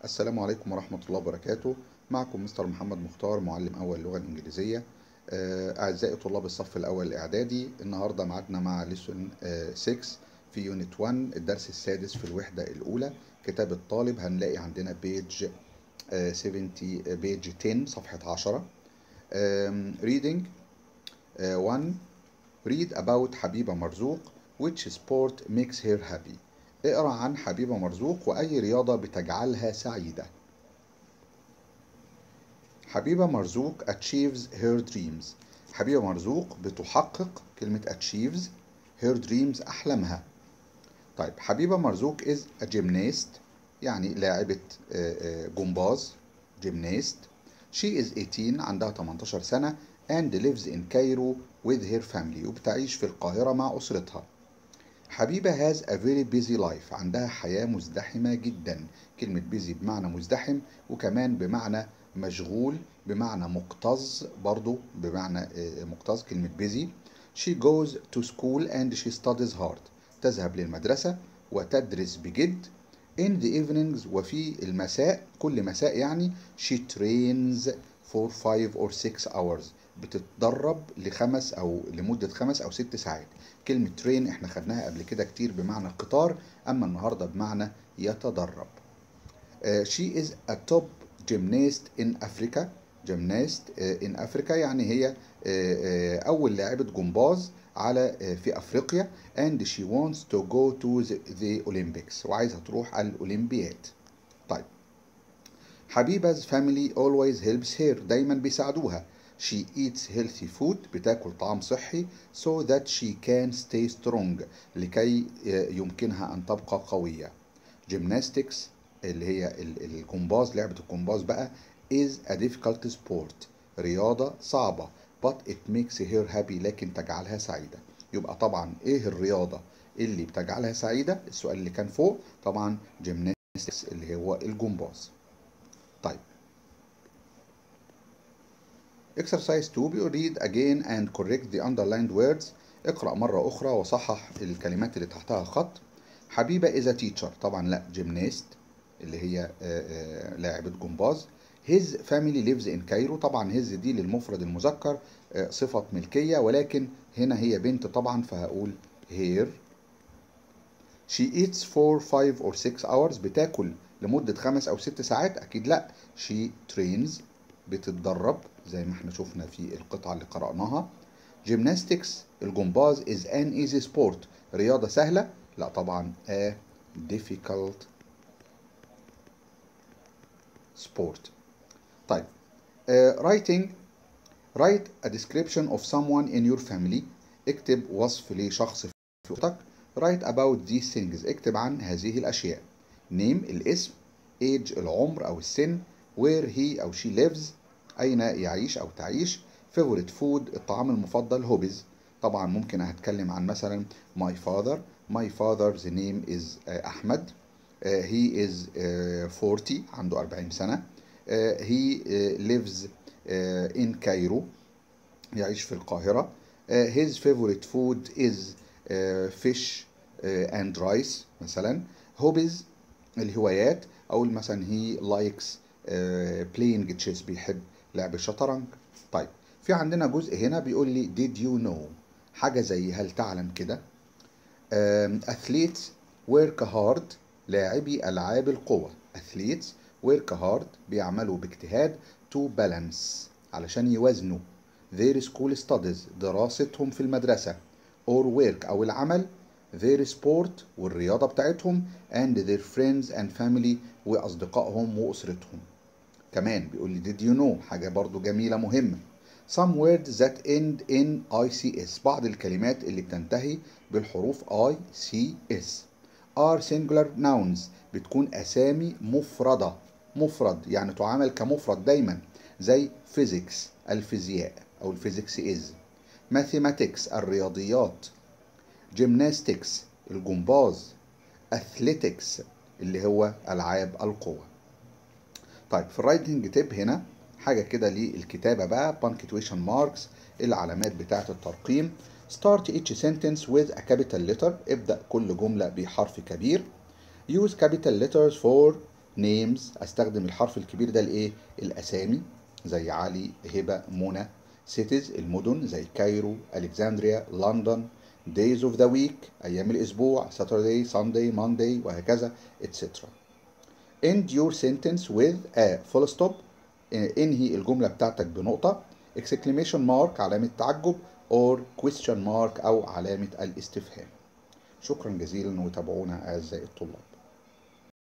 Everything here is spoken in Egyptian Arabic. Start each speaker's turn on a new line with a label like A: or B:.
A: السلام عليكم ورحمة الله وبركاته معكم مستر محمد مختار معلم أول اللغة الإنجليزية آه، أعزائي طلاب الصف الأول الإعدادي النهاردة معادنا مع ليسون 6 في يونت 1 الدرس السادس في الوحدة الأولى كتاب الطالب هنلاقي عندنا بيج 70 بيج 10 صفحة 10 reading 1 read about حبيبة مرزوق which sport makes her happy اقرا عن حبيبة مرزوق وأي رياضة بتجعلها سعيدة حبيبة مرزوق achieves her dreams حبيبة مرزوق بتحقق كلمة achieves her dreams أحلامها طيب حبيبة مرزوق is a gymnast يعني لاعبة جمباز gymnast she is 18 عندها 18 سنة and lives in Cairo with her family وبتعيش في القاهرة مع أسرتها حبيبة has a very busy life عندها حياة مزدحمة جدا كلمة busy بمعنى مزدحم وكمان بمعنى مشغول بمعنى مكتظ برضو بمعنى مكتظ كلمة busy she goes to school and she studies hard تذهب للمدرسة وتدرس بجد in the evenings وفي المساء كل مساء يعني she trains for five or six hours بتتدرب لخمس او لمده خمس او ست ساعات كلمه ترين احنا خدناها قبل كده كتير بمعنى قطار اما النهارده بمعنى يتدرب uh, she is a top gymnast in Africa gymnast uh, in Africa يعني هي uh, uh, اول لاعبه جمباز على uh, في افريقيا and she wants to go to the, the Olympics وعايزه تروح الاولمبياد طيب حبيبة family always helps her دايما بيساعدوها she eats healthy food بتاكل طعام صحي so that she can stay strong لكي يمكنها أن تبقى قوية gymnastics اللي هي الجمباز لعبة الجمباز بقى is a difficult sport رياضة صعبة but it makes her happy لكن تجعلها سعيدة يبقى طبعا ايه الرياضة اللي بتجعلها سعيدة السؤال اللي كان فوق طبعا gymnastics اللي هو الجمباز طيب Exercise 2 بيقول read again and correct the underlined words اقرأ مرة أخرى وصحح الكلمات اللي تحتها خط حبيبة is a teacher طبعا لا gymnast اللي هي لاعبة جمباز his family lives in Cairo طبعا his دي للمفرد المذكر صفة ملكية ولكن هنا هي بنت طبعا فهقول here she eats for five or six hours بتاكل لمدة خمس أو ست ساعات أكيد لا she trains بتتدرب زي ما احنا شفنا في القطعة اللي قرأناها gymnastics الجمباز is an easy sport رياضة سهلة لا طبعا a difficult sport طيب uh, writing write a description of someone in your family اكتب وصف لشخص في أسرتك write about these things اكتب عن هذه الأشياء name الاسم age العمر أو السن where he أو she lives أين يعيش أو تعيش favorite food الطعام المفضل hobbies طبعا ممكن هتكلم عن مثلا my father my father's name is أحمد uh, he is uh, 40 عنده 40 سنة uh, he uh, lives uh, in Cairo يعيش في القاهرة uh, his favorite food is uh, fish uh, and rice مثلا hobbies الهوايات أو مثلا he likes uh, playing chess بيحب لعب الشطرنج طيب في عندنا جزء هنا بيقول لي did you know حاجة زي هل تعلم كده athletes work hard لاعبي ألعاب القوة athletes work hard بيعملوا باجتهاد to balance علشان يوازنوا their school studies دراستهم في المدرسة or work أو العمل their sport والرياضة بتاعتهم and their friends and family وأصدقائهم وأسرتهم كمان بيقول لي did you know حاجة برضو جميلة مهمة some words that end in ICS بعض الكلمات اللي بتنتهي بالحروف ICS are singular nouns بتكون أسامي مفردة مفرد يعني تعامل كمفرد دايما زي physics الفيزياء أو الفيزيكس is mathematics الرياضيات gymnastics الجمباز athletics اللي هو ألعاب القوة طيب في الرايتنج تيب هنا حاجة كده للكتابة بقى punctuation marks العلامات بتاعة الترقيم start each sentence with a capital letter ابدأ كل جملة بحرف كبير use capital letters for names استخدم الحرف الكبير ده لايه الاسامي زي علي هبه منى cities المدن زي كايرو الكسندريا لندن days of the week ايام الاسبوع Saturday Sunday Monday وهكذا etc end your sentence with a full stop انهي الجمله بتاعتك بنقطه exclamation mark علامه تعجب or question mark او علامه الاستفهام شكرا جزيلا وتابعونا اعزائي الطلاب